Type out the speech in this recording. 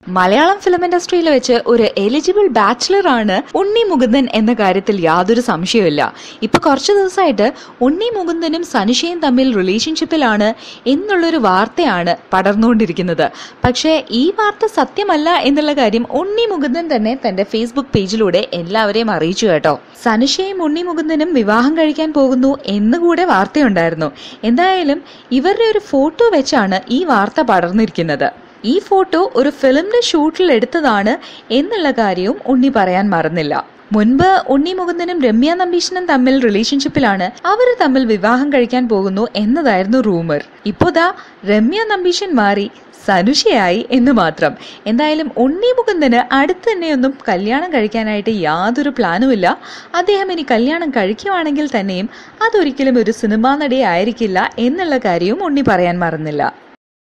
Malayalam film ഇൻഡസ്ട്രിയിൽ വെച്ച് ഒരു എലിജിബിൾ ബാച്ചിലർ ആണ് ഉണ്ണി മുകുന്ദൻ എന്ന കാര്യത്തിൽ യാതൊരു സംശയവുമില്ല ഇപ്പൊ കുറച്ചു ദിവസമായിട്ട് ഉണ്ണി മുകുന്ദനും സനുഷയും തമ്മിൽ റിലേഷൻഷിപ്പിലാണ് എന്നുള്ളൊരു വാർത്തയാണ് പടർന്നുകൊണ്ടിരിക്കുന്നത് പക്ഷേ ഈ വാർത്ത സത്യമല്ല എന്നുള്ള കാര്യം ഉണ്ണി മുകുന്ദൻ തന്നെ തന്റെ ഫേസ്ബുക്ക് പേജിലൂടെ എല്ലാവരെയും അറിയിച്ചു കേട്ടോ സനുഷയും ഉണ്ണി മുകുന്ദനും വിവാഹം കഴിക്കാൻ പോകുന്നു എന്നുകൂടെ വാർത്തയുണ്ടായിരുന്നു എന്തായാലും ഇവരുടെ ഒരു ഫോട്ടോ വെച്ചാണ് ഈ വാർത്ത പടർന്നിരിക്കുന്നത് ഈ ഫോട്ടോ ഒരു ഫിലിമിന്റെ ഷൂട്ടിൽ എടുത്തതാണ് എന്നുള്ള കാര്യവും ഉണ്ണി പറയാൻ മറന്നില്ല മുൻപ് ഉണ്ണി മുകുന്ദനും രമ്യ നമ്പീശനും തമ്മിൽ റിലേഷൻഷിപ്പിലാണ് അവർ തമ്മിൽ വിവാഹം കഴിക്കാൻ പോകുന്നു എന്നതായിരുന്നു റൂമർ ഇപ്പോതാ രമ്യ നമ്പീശൻ മാറി സനുഷയായി എന്ന് മാത്രം എന്തായാലും ഉണ്ണി മുകുന്ദന് അടുത്ത് തന്നെയൊന്നും കല്യാണം കഴിക്കാനായിട്ട് യാതൊരു പ്ലാനുമില്ല അദ്ദേഹം ഇനി കല്യാണം കഴിക്കുവാണെങ്കിൽ തന്നെയും അതൊരിക്കലും ഒരു സിനിമാ നടിയായിരിക്കില്ല എന്നുള്ള കാര്യവും ഉണ്ണി പറയാൻ മറന്നില്ല